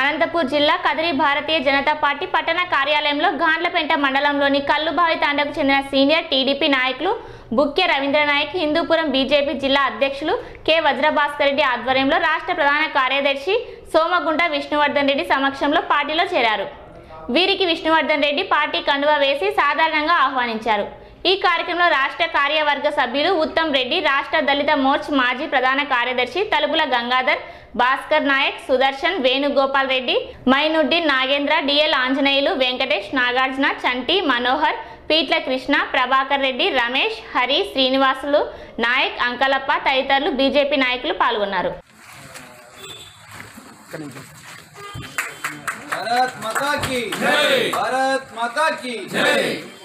అనంతపూర్ జిల్లా కదిరి భారతీయ జనతా పార్టీ పట్టణ కార్యాలయంలో గాండ్లపేంట మండలంలోని కల్లుబావి తాండకు చెందిన సీనియర్ టీడీపీ నాయకులు బుక్య రవీంద్ర నాయక్ హిందూపురం బీజేపీ జిల్లా అధ్యక్షులు కె వజ్రభాస్కర్ రెడ్డి ఆధ్వర్యంలో రాష్ట్ర ప్రధాన కార్యదర్శి సోమగుంట విష్ణువర్ధన్ రెడ్డి సమక్షంలో పార్టీలో చేరారు వీరికి విష్ణువర్ధన్ రెడ్డి పార్టీ కండువా వేసి సాధారణంగా ఆహ్వానించారు ఈ కార్యక్రమంలో రాష్ట్ర కార్యవర్గ సభ్యులు ఉత్తమ్ రెడ్డి రాష్ట్ర దళిత మోర్చ్ మాజీ ప్రధాన కార్యదర్శి తలుపుల గంగాధర్ భాస్కర్ నాయక్ సుదర్శన్ వేణుగోపాల్ రెడ్డి మైనుద్దీన్ నాగేంద్ర డిఎల్ ఆంజనేయులు వెంకటేష్ నాగార్జున చంటి మనోహర్ పీట్ల కృష్ణ ప్రభాకర్ రెడ్డి రమేష్ హరి శ్రీనివాసులు నాయక్ అంకలప్ప తదితరులు బీజేపీ నాయకులు పాల్గొన్నారు भारत माता की जय भारत माता की जय